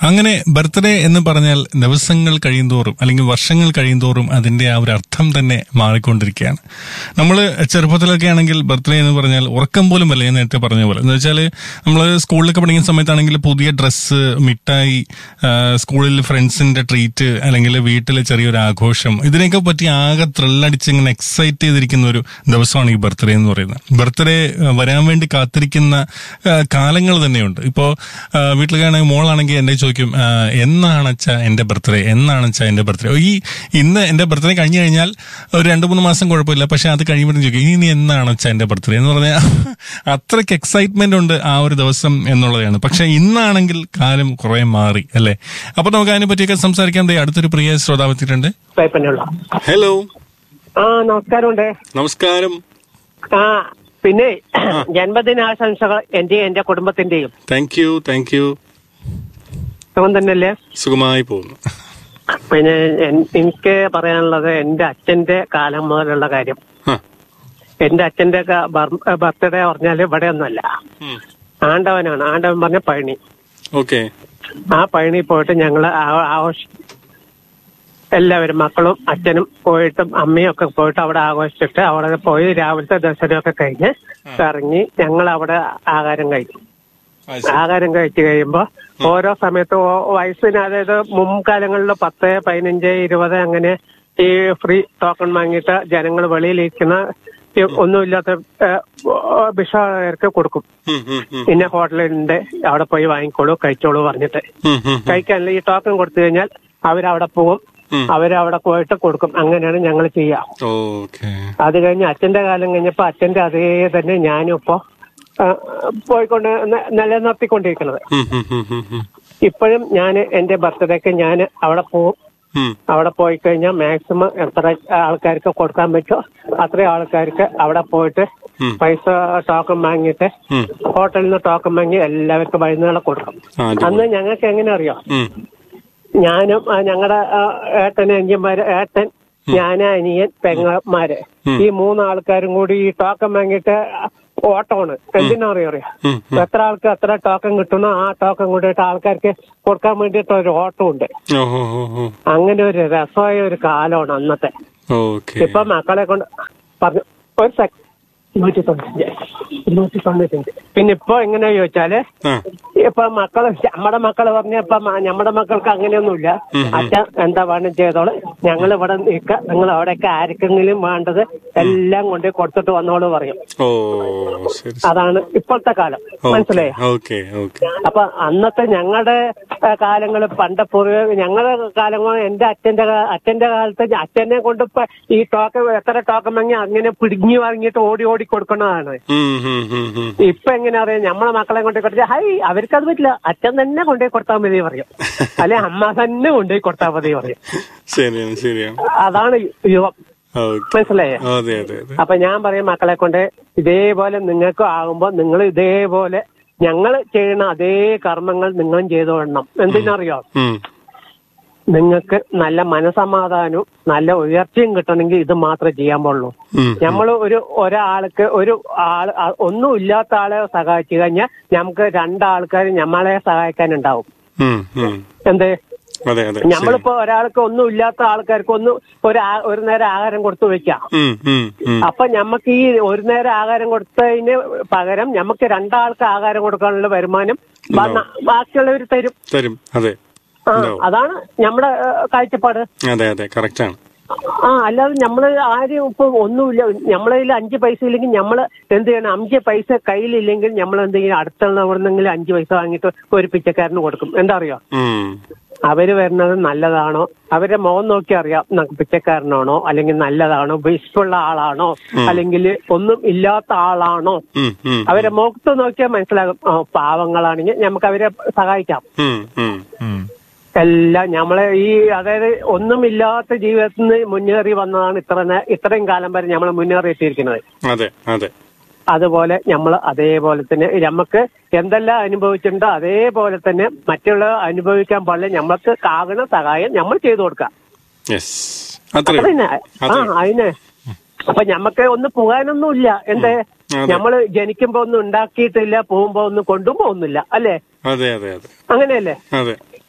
അങ്ങനെ ബർത്ത്ഡേ എന്ന് പറഞ്ഞാൽ ദിവസങ്ങൾ കഴിയുന്തോറും അല്ലെങ്കിൽ വർഷങ്ങൾ കഴിയുന്തോറും അതിന്റെ ആ ഒരു അർത്ഥം തന്നെ മാറിക്കൊണ്ടിരിക്കുകയാണ് നമ്മൾ ചെറുപ്പത്തിലൊക്കെ ആണെങ്കിൽ ബർത്ത്ഡേ എന്ന് പറഞ്ഞാൽ ഉറക്കം പോലും അല്ല ഞാൻ നേരത്തെ പറഞ്ഞ പോലെ എന്ന് വെച്ചാൽ നമ്മൾ സ്കൂളിലൊക്കെ പഠിക്കുന്ന സമയത്താണെങ്കിൽ പുതിയ ഡ്രസ്സ് മിഠായി ആ, സ്കൂളിൽ ഫ്രണ്ട്സിന്റെ ട്രീറ്റ് അല്ലെങ്കിൽ വീട്ടിലെ ചെറിയൊരു ആഘോഷം ഇതിനെയൊക്കെ പറ്റി ആകെ ത്രില്ലടിച്ച് ഇങ്ങനെ എക്സൈറ്റ് ചെയ്തിരിക്കുന്ന ഒരു ദിവസമാണ് ഈ ബർത്ത്ഡേ എന്ന് പറയുന്നത് ബർത്ത്ഡേ വരാൻ വേണ്ടി കാത്തിരിക്കുന്ന ആ, കാലങ്ങൾ തന്നെയുണ്ട് ഇപ്പോ ആ, വീട്ടിലേക്കാണെങ്കിൽ മോളാണെങ്കിൽ എന്റെ ചോദിക്കും ആ, എന്നാണ് അച്ഛാ എന്റെ ബർത്ത്ഡേ എന്നാണ് അച്ഛാ എന്റെ ബർത്ത്ഡേ ഈ ഇന്ന് എന്റെ ബർത്ത്ഡേ കഴിഞ്ഞു കഴിഞ്ഞാൽ ഒരു രണ്ടു മൂന്ന് മാസം കുഴപ്പമില്ല പക്ഷെ അത് കഴിയുമ്പോഴും ചോദിക്കും ഇനി നീ എന്നാണ് അച്ഛാ എന്റെ ബർത്ത്ഡേ എന്ന് പറഞ്ഞാൽ അത്രയ്ക്ക് എക്സൈറ്റ്മെന്റ് ഉണ്ട് ആ ഒരു ദിവസം എന്നുള്ളതാണ് പക്ഷെ ഇന്നാണെങ്കിൽ കാലം കുറെ മാറി അല്ലേ അപ്പൊ നമുക്ക് അതിനെ പറ്റിയൊക്കെ സംസാരിക്കാൻ ദേ അടുത്തൊരു പ്രിയ ശ്രോതാവ് എത്തിയിട്ടുണ്ട് കുഴപ്പമില്ല ഹലോ ആ നമസ്കാരമുണ്ട് നമസ്കാരം ആ പിന്നെ ജന്മദിനാശംസകൾ എന്റെയും എന്റെ കുടുംബത്തിന്റെയും താങ്ക് യു താങ്ക് യു സുഖം തന്നെയല്ലേ സുഖമായി പോകുന്നു പിന്നെ എൻ- എനിക്ക് പറയാനുള്ളത് എന്റെ അച്ഛന്റെ കാലം മുതലുള്ള കാര്യം ആ. എന്റെ അച്ഛന്റെ ബർത്ത്ഡേ പറഞ്ഞാൽ ഇവിടെ ഒന്നുമല്ല ഉം. ആണ്ടവനാണ് ആണ്ടവൻ പറഞ്ഞ പഴനി ഓക്കെ ആ പഴനി പോയിട്ട് ഞങ്ങള് ആ- ആഘോഷി എല്ലാവരും മക്കളും അച്ഛനും പോയിട്ടും അമ്മയും ഒക്കെ പോയിട്ട് അവിടെ ആഘോഷിച്ചിട്ട് അവിടെ പോയി രാവിലത്തെ ദർശനമൊക്കെ കഴിഞ്ഞ് ഇറങ്ങി ഞങ്ങൾ അവിടെ ആഹാരം കഴിക്കും ആഹാരം കഴിച്ചു കഴിയുമ്പോ ഓരോ സമയത്ത് ഓ- വയസ്സിന് അതായത് മുൻകാലങ്ങളിൽ പത്ത് പതിനഞ്ച് ഇരുപത് അങ്ങനെ ഈ ഫ്രീ ടോക്കൺ വാങ്ങിയിട്ട് ജനങ്ങൾ വെളിയിലിരിക്കുന്ന ഈ ഒന്നുമില്ലാത്ത ബിഷാർക്ക് കൊടുക്കും പിന്നെ ഹോട്ടലുണ്ട് അവിടെ പോയി വാങ്ങിക്കോളൂ കഴിച്ചോളൂ പറഞ്ഞിട്ട് കഴിക്കാനില്ല ഈ ടോക്കൺ കൊടുത്തു കഴിഞ്ഞാൽ അവരവിടെ പോകും അവരവിടെ പോയിട്ട് കൊടുക്കും അങ്ങനെയാണ് ഞങ്ങൾ ചെയ്യുക ഓക്കെ അത് കഴിഞ്ഞ് അച്ഛന്റെ കാലം കഴിഞ്ഞപ്പോ അച്ഛന്റെ അതേ തന്നെ ഞാനും ഇപ്പോ ആ, പോയിക്കൊണ്ട് ന- നിലനിർത്തിക്കൊണ്ടിരിക്കുന്നത് ഇപ്പോഴും ഞാൻ എന്റെ ബർത്ത്ഡേക്ക് ഞാൻ അവിടെ പോകും അവിടെ പോയി കഴിഞ്ഞാൽ മാക്സിമം എത്ര ആൾക്കാർക്ക് കൊടുക്കാൻ പറ്റുമോ അത്രയും ആൾക്കാർക്ക് അവിടെ പോയിട്ട് പൈസ ടോക്കൺ വാങ്ങിയിട്ട് ഹോട്ടലിൽ നിന്ന് ടോക്കൺ വാങ്ങി എല്ലാവർക്കും വൈകുന്നേരം കൊടുക്കും അന്ന് ഞങ്ങൾക്ക് എങ്ങനെ അറിയാം ഞാനും ഞങ്ങളുടെ ഏട്ടൻ അഞ്ചന്മാര് ഏട്ടൻ ഞാൻ അനിയൻ പെങ്ങന്മാര് ഈ മൂന്നാൾക്കാരും കൂടി ഈ ടോക്കൺ വാങ്ങിയിട്ട് ഓട്ടമാണ് എന്തിനാ അറിയോ അറിയാം എത്ര ആൾക്ക് എത്ര ടോക്കൺ കിട്ടണോ ആ ടോക്കൺ കൊണ്ടിട്ട് ആൾക്കാർക്ക് കൊടുക്കാൻ വേണ്ടിയിട്ട് ഒരു ഓട്ടമുണ്ട് അങ്ങനെ ഒരു രസമായ ഒരു കാലമാണ് അന്നത്തെ ഓക്കെ ഇപ്പൊ മക്കളെ കൊണ്ട് പറഞ്ഞു ഒരു സെക്കൻഡ് നൂറ്റി തൊണ്ണൂറ്റഞ്ച് നൂറ്റി തൊണ്ണൂറ്റഞ്ച് പിന്നെ ഇപ്പൊ എങ്ങനെയാ ചോദിച്ചാല് ഇപ്പൊ മക്കള് നമ്മുടെ മക്കള് പറഞ്ഞ ഇപ്പൊ മ- നമ്മുടെ മക്കൾക്ക് അങ്ങനെയൊന്നുമില്ല അച്ഛൻ എന്താ വേണം ചെയ്തോള് ഞങ്ങൾ ഇവിടെ നിൽക്ക നിങ്ങൾ അവിടെയൊക്കെ ആർക്കെങ്കിലും വേണ്ടത് എല്ലാം കൊണ്ട് കൊടുത്തിട്ട് വന്നോളൂ പറയും ഓ ശരി അതാണ് ഇപ്പോഴത്തെ കാലം മനസ്സിലായോ ഓക്കെ ഓക്കെ അപ്പൊ അന്നത്തെ ഞങ്ങളുടെ കാലങ്ങൾ പണ്ട് പൂർവ്വ ഞങ്ങളുടെ കാലങ്ങൾ എന്റെ അച്ഛന്റെ കാ- അച്ഛന്റെ കാലത്ത് അച്ഛനെ കൊണ്ട് ഇപ്പൊ ഈ ടോക്കൺ എത്ര ടോക്കൺ വാങ്ങി അങ്ങനെ പിടിഞ്ഞു വാങ്ങിയിട്ട് ഓടി ഓടി കൊടുക്കുന്നതാണ് ഇപ്പൊ എങ്ങനെ അറിയാം നമ്മളെ മക്കളെ കൊണ്ടേ കൊടുത്താൽ ഹൈ അവർക്കത് പറ്റില്ല അച്ഛൻ തന്നെ കൊണ്ടുപോയി കൊടുത്താൽ മതി പറയും അല്ലെ അമ്മ തന്നെ കൊണ്ടുപോയി കൊടുത്താൽ മതി പറയും ശരിയാണ് ശരിയാണ് അതാണ് യുവം ഓക്കെ മനസ്സിലായേ അതെ അതെ അതെ അപ്പൊ ഞാൻ പറയും മക്കളെ കൊണ്ട് ഇതേപോലെ നിങ്ങൾക്കും ആകുമ്പോ നിങ്ങൾ ഇതേപോലെ ഞങ്ങൾ ചെയ്യുന്ന അതേ കർമ്മങ്ങൾ നിങ്ങളും ചെയ്തു കൊള്ളണം എന്തിനറിയോ ഉം. നിങ്ങൾക്ക് നല്ല മനസമാധാനവും നല്ല ഉയർച്ചയും കിട്ടണമെങ്കിൽ ഇത് മാത്രമേ ചെയ്യാൻ പാടുള്ളൂ ഉം. നമ്മൾ ഒരു ഒരാൾക്ക് ഒരു ആൾ ആ- ഒന്നും ഇല്ലാത്ത ആളെ സഹായിച്ചു കഴിഞ്ഞാൽ നമുക്ക് രണ്ടാൾക്കാർ നമ്മളെ സഹായിക്കാനുണ്ടാവും ഉം, ഉം. എന്ത് അതെ അതെ നമ്മളിപ്പോ ഒരാൾക്ക് ഒന്നും ഇല്ലാത്ത ആൾക്കാർക്ക് ഒന്ന് ഒരു ആ- ഒരു നേരം ആഹാരം കൊടുത്തു വെക്കാം ഉം, ഉം, ഉം. അപ്പൊ ഞമ്മക്ക് ഈ ഒരു നേരം ആഹാരം കൊടുത്തതിന് പകരം ഞമ്മക്ക് രണ്ടാൾക്ക് ആഹാരം കൊടുക്കാനുള്ള വരുമാനം ബ- ന- ബാക്കിയുള്ളവർ തരും തരും അതെ ആ ഉണ്ടാവും. അതാണ് നമ്മുടെ ഏഹ്, കാഴ്ചപ്പാട് അതെ അതെ കറക്റ്റ് ആണ് ആ അല്ലാതെ നമ്മള് ആരും ഇപ്പൊ ഒന്നുമില്ല നമ്മളെ കയ്യിൽ അഞ്ച് പൈസ ഇല്ലെങ്കിൽ നമ്മള് എന്ത് ചെയ്യണം അഞ്ച് പൈസ കയ്യിലില്ലെങ്കിൽ നമ്മൾ എന്ത് ചെയ്യണം അടുത്തുള്ള എവിടെന്നെങ്കിലും അഞ്ച് പൈസ വാങ്ങിയിട്ട് ഒരു പിച്ചക്കാരന് കൊടുക്കും എന്താ അറിയോ ഉം. അവര് വരുന്നത് നല്ലതാണോ അവരുടെ മുഖം നോക്കി അറിയാം ന- പിച്ചക്കാരനാണോ അല്ലെങ്കിൽ നല്ലതാണോ വിശപ്പുള്ള ആളാണോ അല്ലെങ്കിൽ ഒന്നും ഇല്ലാത്ത ആളാണോ ഉം, ഉം, അവരെ മുഖത്ത് നോക്കിയാൽ മനസ്സിലാകും ആ, പാവങ്ങളാണെങ്കിൽ നമുക്ക് അവരെ സഹായിക്കാം ഉം, ഉം. ഉം. എല്ലാം നമ്മളെ ഈ അതായത് ഒന്നുമില്ലാത്ത ജീവിതത്തിൽ നിന്ന് മുന്നേറി വന്നതാണ് ഇത്ര നേ- ഇത്രയും കാലം വരെ നമ്മൾ മുന്നേറിയിട്ടിരിക്കുന്നത് അതെ അതെ അതുപോലെ നമ്മൾ അതേപോലെ തന്നെ നമുക്ക് എന്തെല്ലാം അനുഭവിച്ചിട്ടുണ്ടോ അതേപോലെ തന്നെ മറ്റുള്ള അനുഭവിക്കാൻ പാടില്ല നമ്മൾക്ക് കാകണ സഹായം നമ്മൾ ചെയ്തു കൊടുക്കാം യെസ് അത്രയും അതിന് ആ അതിന് അപ്പൊ ഞമ്മക്ക് ഒന്ന് പോകാനൊന്നുമില്ല എന്തേ അതെ. നമ്മള് ജനിക്കുമ്പോ ഒന്നും ഉണ്ടാക്കിയിട്ടില്ല പോകുമ്പോ ഒന്നും കൊണ്ടും പോകുന്നില്ല അല്ലേ അതെ അതെ അതെ അങ്ങനെയല്ലേ അതെ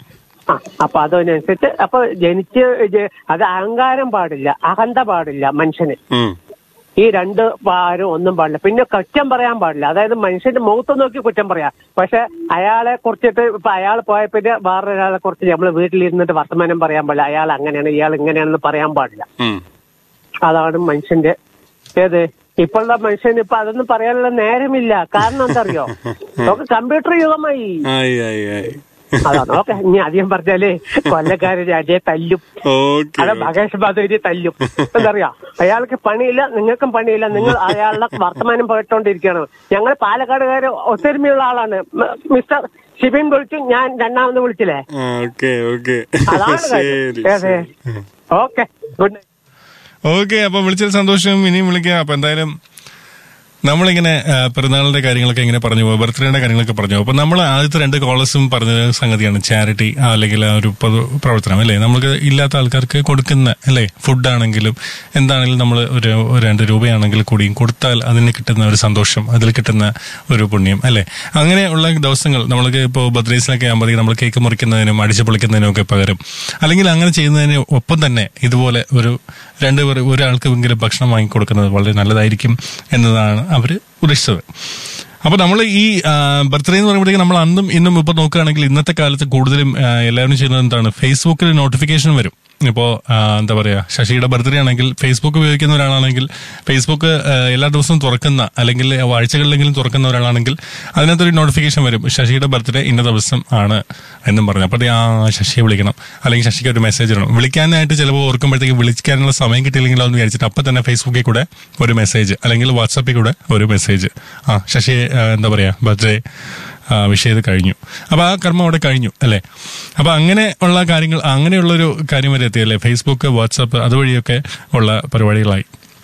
ആ അപ്പൊ അതിനനുസരിച്ച് അപ്പൊ ജനിച്ച് ജ- അത് അഹങ്കാരം പാടില്ല അഹന്ത പാടില്ല മനുഷ്യന് ഉം. ഈ രണ്ട് ആരും ഒന്നും പാടില്ല പിന്നെ കുറ്റം പറയാൻ പാടില്ല അതായത് മനുഷ്യന്റെ മുഖത്ത് നോക്കി കുറ്റം പറയാം പക്ഷെ അയാളെ കുറിച്ചിട്ട് ഇപ്പൊ അയാൾ പോയ പിന്നെ വേറൊരാളെ കുറിച്ച് നമ്മൾ വീട്ടിലിരുന്നിട്ട് വർത്തമാനം പറയാൻ പാടില്ല അയാൾ അങ്ങനെയാണ് ഇയാൾ ഇങ്ങനെയാണെന്ന് പറയാൻ പാടില്ല ഉം. അതാണ് മനുഷ്യന്റെ ഏത് ഇപ്പോഴുള്ള മനുഷ്യന് ഇപ്പൊ അതൊന്നും പറയാനുള്ള നേരമില്ല കാരണം എന്തറിയോ നമുക്ക് കമ്പ്യൂട്ടർ യുഗമായി ആയി ആയി ആയി അതാണ് ഓക്കെ ഇനി അധികം പറഞ്ഞാലേ കൊല്ലക്കാരൻ അടിയെ തല്ലും ഓക്കെ അല്ല മകേഷ് ബാദുരി തല്ലും എന്തറിയാ അയാൾക്ക് പണിയില്ല നിങ്ങൾക്കും പണിയില്ല നിങ്ങൾ അയാളുടെ വർത്തമാനം പോയിട്ടോണ്ടിരിക്കുകയാണ് ഞങ്ങൾ പാലക്കാടുകാര് ഒത്തൊരുമയുള്ള ആളാണ് മ- മിസ്റ്റർ ഷിബിൻ വിളിച്ചു ഞാൻ രണ്ടാമത് വിളിച്ചില്ലേ ഓക്കെ ഓക്കെ അതാണ് ശരി കാര്യം അതെ ശരി. ഓക്കെ ഗുഡ് നൈറ്റ് ഓക്കെ അപ്പൊ വിളിച്ചതിൽ സന്തോഷം ഇനിയും വിളിക്കാം അപ്പൊ എന്തായാലും നമ്മളിങ്ങനെ ആ, പിറന്നാളിന്റെ കാര്യങ്ങളൊക്കെ ഇങ്ങനെ പറഞ്ഞു പോകും ബർത്ത്ഡേയുടെ കാര്യങ്ങളൊക്കെ പറഞ്ഞു പോകും. അപ്പൊ നമ്മൾ ആദ്യത്തെ രണ്ട് കോളേഴ്സും പറഞ്ഞ സംഗതിയാണ് ചാരിറ്റി അല്ലെങ്കിൽ ആ ഒരു പൊതു പ്രവർത്തനം അല്ലേ നമുക്ക് ഇല്ലാത്ത ആൾക്കാർക്ക് കൊടുക്കുന്ന അല്ലേ ഫുഡാണെങ്കിലും എന്താണെങ്കിലും നമ്മൾ ഒരു ഒരു രണ്ട് രൂപയാണെങ്കിൽ കൂടിയും കൊടുത്താൽ അതിന് കിട്ടുന്ന ഒരു സന്തോഷം അതിൽ കിട്ടുന്ന ഒരു പുണ്യം അല്ലേ അങ്ങനെയുള്ള ദിവസങ്ങൾ നമ്മൾക്ക് ഇപ്പോൾ ബർത്ത്ഡേസിലൊക്കെ ആകുമ്പോഴത്തേക്ക് നമ്മൾ കേക്ക് മുറിക്കുന്നതിനും അടിച്ചു പൊളിക്കുന്നതിനും ഒക്കെ പകരം അല്ലെങ്കിൽ അങ്ങനെ ചെയ്യുന്നതിന് ഒപ്പം തന്നെ ഇതുപോലെ ഒരു രണ്ട് പേർ ഒരാൾക്കെങ്കിലും ഭക്ഷണം വാങ്ങിക്കൊടുക്കുന്നത് വളരെ നല്ലതായിരിക്കും എന്നതാണ് അവർ ഉദ്ദേശിച്ചത് അപ്പൊ നമ്മൾ ഈ ബർത്ത്ഡേ എന്ന് പറയുമ്പോഴത്തേക്ക് നമ്മൾ അന്നും ഇന്നും ഇപ്പൊ നോക്കുകയാണെങ്കിൽ ഇന്നത്തെ കാലത്ത് കൂടുതലും ആ, എല്ലാവരും ചെയ്യുന്നത് എന്താണ് ഫേസ്ബുക്കിൽ നോട്ടിഫിക്കേഷൻ വരും ഇപ്പോ ആ, എന്താ പറയാ ശശിയുടെ ബർത്ത്ഡേ ആണെങ്കിൽ ഫേസ്ബുക്ക് ഉപയോഗിക്കുന്ന ഒരാളാണെങ്കിൽ ഫേസ്ബുക്ക് ആ, എല്ലാ ദിവസവും തുറക്കുന്ന അല്ലെങ്കിൽ ആഴ്ചകളിലെങ്കിലും തുറക്കുന്ന ഒരാളാണെങ്കിൽ അതിനകത്തൊരു നോട്ടിഫിക്കേഷൻ വരും ശശിയുടെ ബർത്ത്ഡേ ഇന്ന ദിവസം ആണ് എന്നും പറഞ്ഞു അപ്പോൾ ആ ശശിയെ വിളിക്കണം അല്ലെങ്കിൽ ശശിക്ക് ഒരു മെസ്സേജ് ഇടണം വിളിക്കാനായിട്ട് ചിലപ്പോൾ ഓർക്കുമ്പോഴത്തേക്ക് വിളിക്കാനുള്ള സമയം കിട്ടിയില്ലെങ്കിലോ എന്ന് വിചാരിച്ചിട്ട് അപ്പം തന്നെ ഫേസ്ബുക്കിൽ കൂടെ ഒരു മെസ്സേജ് അല്ലെങ്കിൽ വാട്സാപ്പിൽ കൂടെ ഒരു മെസ്സേജ് ആ ശശി ആ, എന്താ പറയാ ബർത്ത്ഡേ വിഷയം ചെയ്ത് കഴിഞ്ഞു അപ്പൊ ആ കർമ്മം അവിടെ കഴിഞ്ഞു അല്ലേ അപ്പൊ അങ്ങനെ ഉള്ള കാര്യങ്ങൾ അങ്ങനെയുള്ളൊരു കാര്യം വരെ എത്തിയല്ലേ ഫേസ്ബുക്ക് വാട്സാപ്പ് അതുവഴിയൊക്കെ ഉള്ള പരിപാടികളായി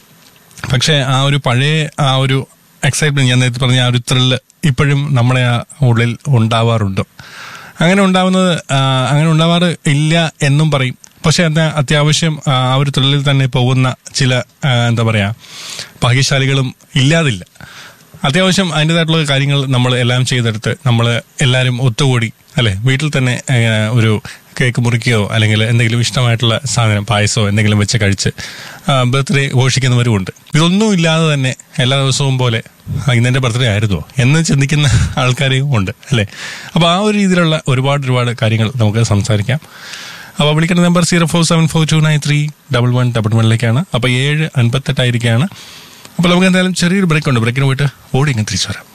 പക്ഷേ ആ ഒരു പഴയ ആ ഒരു എക്സൈറ്റ്മെന്റ് ഞാൻ നേരത്തെ പറഞ്ഞ ആ ഒരു ത്രില്ല് ഇപ്പോഴും നമ്മുടെ ആ ഉള്ളിൽ ഉണ്ടാവാറുണ്ട് അങ്ങനെ ഉണ്ടാവുന്നത് ആ, അങ്ങനെ ഉണ്ടാവാറ് ഇല്ല എന്നും പറയും പക്ഷെ എന്താ അത്യാവശ്യം ആ ആ ഒരു ത്രില്ലിൽ തന്നെ പോകുന്ന ചില ആ, എന്താ പറയാ ഭാഗ്യശാലികളും ഇല്ലാതില്ല അത്യാവശ്യം അതിൻ്റെതായിട്ടുള്ള കാര്യങ്ങൾ നമ്മൾ എല്ലാം ചെയ്തെടുത്ത് നമ്മൾ എല്ലാവരും ഒത്തുകൂടി അല്ലെ വീട്ടിൽ തന്നെ ആ, ഒരു കേക്ക് മുറിക്കുകയോ അല്ലെങ്കിൽ എന്തെങ്കിലും ഇഷ്ടമായിട്ടുള്ള സാധനം പായസമോ എന്തെങ്കിലും വെച്ച് കഴിച്ച് ബർത്ത്ഡേ ഘോഷിക്കുന്നവരുമുണ്ട് ഇതൊന്നും ഇല്ലാതെ തന്നെ എല്ലാ ദിവസവും പോലെ "ആ, ഇന്നെന്റെ ബർത്ത്ഡേ ആയിരുന്നോ എന്ന് ചിന്തിക്കുന്ന ആൾക്കാരും ഉണ്ട് അല്ലേ അപ്പോൾ ആ ഒരു രീതിയിലുള്ള ഒരുപാട് ഒരുപാട് കാര്യങ്ങൾ നമുക്ക് സംസാരിക്കാം അപ്പോൾ വിളിക്കുന്ന number zero four seven four two nine three double one double വണ്ണിലേക്കാണ് അപ്പോൾ ഏഴ് അൻപത്തെട്ടായിരിക്കുകയാണ് അപ്പോൾ നമുക്ക് എന്തായാലും ചെറിയൊരു ബ്രേക്ക് ഉണ്ട് ബ്രേക്കിന് പോയിട്ട് ഓടി ഇങ്ങനെ തിരിച്ചു വരാം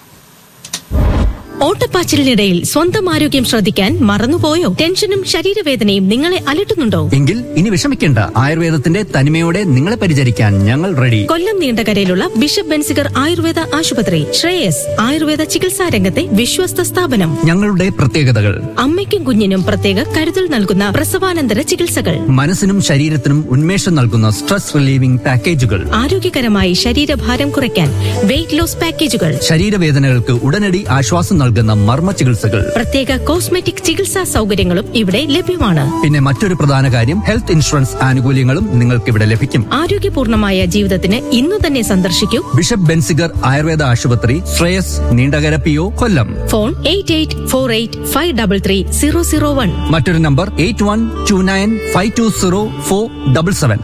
ഓട്ടപ്പാച്ചിലിനിടയിൽ സ്വന്തം ആരോഗ്യം ശ്രദ്ധിക്കാൻ മറന്നുപോയോ ടെൻഷനും ശരീരവേദനയും നിങ്ങളെ അലട്ടുന്നുണ്ടോ എങ്കിൽ ഇനി വിഷമിക്കേണ്ട ആയുർവേദത്തിന്റെ തനിമയോടെ നിങ്ങളെ പരിചരിക്കാൻ ഞങ്ങൾ റെഡി കൊല്ലം നീണ്ടകരയിലുള്ള ബിഷപ്പ് ബെൻസിഗർ ആയുർവേദ ആശുപത്രി ശ്രേയസ് ആയുർവേദ ചികിത്സാ രംഗത്തെ വിശ്വസ്ത സ്ഥാപനം ഞങ്ങളുടെ പ്രത്യേകതകൾ അമ്മയ്ക്കും കുഞ്ഞിനും പ്രത്യേക കരുതൽ നൽകുന്ന പ്രസവാനന്തര ചികിത്സകൾ മനസ്സിനും ശരീരത്തിനും ഉന്മേഷം നൽകുന്ന സ്ട്രെസ് റിലീവിംഗ് പാക്കേജുകൾ ആരോഗ്യകരമായി ശരീരഭാരം കുറയ്ക്കാൻ വെയിറ്റ് ലോസ് പാക്കേജുകൾ ശരീരവേദനകൾക്ക് ഉടനടി ആശ്വാസം നൽകുന്ന മർമ്മ ചികിത്സകൾ പ്രത്യേക കോസ്മെറ്റിക് ചികിത്സാ സൗകര്യങ്ങളും ഇവിടെ ലഭ്യമാണ് പിന്നെ മറ്റൊരു പ്രധാന കാര്യം ഹെൽത്ത് ഇൻഷുറൻസ് ആനുകൂല്യങ്ങളും നിങ്ങൾക്ക് ഇവിടെ ലഭിക്കും ആരോഗ്യപൂർണമായ ജീവിതത്തിന് ഇന്നു തന്നെ സന്ദർശിക്കൂ ബിഷപ്പ് ബെൻസിഗർ ആയുർവേദ ആശുപത്രി Shreyas Neendakara P O Kollam phone eight eight four eight five double three zero zero one മറ്റൊരു number eight one two nine five two zero four double seven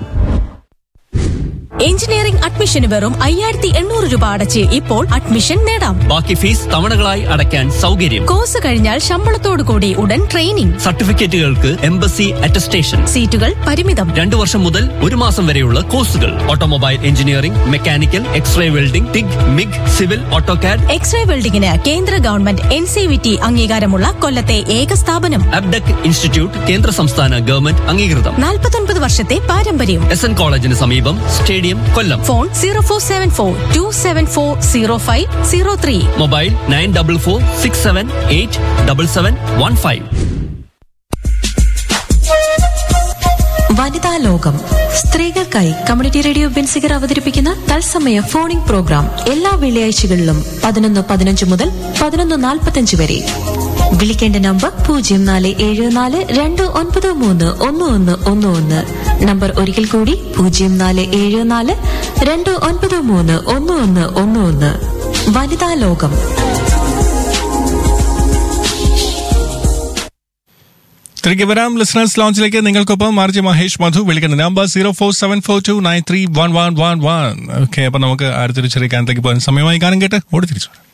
engineering അഡ്മിഷന് വെറും അയ്യായിരത്തി എണ്ണൂറ് രൂപ അടച്ച് ഇപ്പോൾ അഡ്മിഷൻ നേടാം ബാക്കി ഫീസ് തവണകളായി അടയ്ക്കാൻ സൗകര്യം കോഴ്സ് കഴിഞ്ഞാൽ ശമ്പളത്തോടു കൂടി ഉടൻ ട്രെയിനിംഗ് സർട്ടിഫിക്കറ്റുകൾക്ക് എംബസി അറ്റസ്റ്റേഷൻ സീറ്റുകൾ പരിമിതം രണ്ടു വർഷം മുതൽ ഒരു മാസം വരെയുള്ള കോഴ്സുകൾ automobile engineering mechanical x-ray welding TIG MIG civil AutoCAD x-ray വെൽഡിംഗിന് കേന്ദ്ര government N C V T അംഗീകാരമുള്ള കൊല്ലത്തെ ഏക സ്ഥാപനം അബ്ഡക് ഇൻസ്റ്റിറ്റ്യൂട്ട് കേന്ദ്ര സംസ്ഥാന ഗവൺമെന്റ് അംഗീകൃതം നാൽപ്പത്തൊൻപത് വർഷത്തെ പാരമ്പര്യം എസ് എൻ കോളേജിന് സമീപം stadium Kollam phone zero four seven four two seven four zero five zero three mobile nine double four six seven eight double seven one five വനിതാ ലോകം സ്ത്രീകൾക്കായി കമ്മ്യൂണിറ്റി റേഡിയോ ബെൻസിഗർ അവതരിപ്പിക്കുന്ന തത്സമയ ഫോണിംഗ് പ്രോഗ്രാം എല്ലാ വെള്ളിയാഴ്ചകളിലും പതിനൊന്ന് പതിനഞ്ച് മുതൽ പതിനൊന്ന് നാൽപ്പത്തഞ്ച് വരെ വിളിക്കേണ്ട നമ്പർ പൂജ്യം നാല് ഏഴ് നാല് രണ്ട് ഒൻപത് മൂന്ന് ഒന്ന് ഒന്ന് ഒന്ന് ഒന്ന് നമ്പർ ഒരിക്കൽ കൂടി പൂജ്യം നാല് ഏഴ് നാല് രണ്ട് ഒൻപത് മൂന്ന് ഒന്ന് ഒന്ന് ഒന്ന് ഒന്ന് വനിതാ ലോകം തിരികെ വരാം ലിസണേഴ്സ് ലോഞ്ചിലേക്ക് നിങ്ങൾക്കൊപ്പം ആർജി മഹേഷ് മധു വിളിക്കുന്ന number zero four seven four two nine three one one one one okay അപ്പൊ നമുക്ക് അടുത്തൊരു ചെറിയ കാനത്തേക്ക് പോകാൻ സമയമായി കാണും കേട്ട് ഓടി തിരിച്ചു വരാം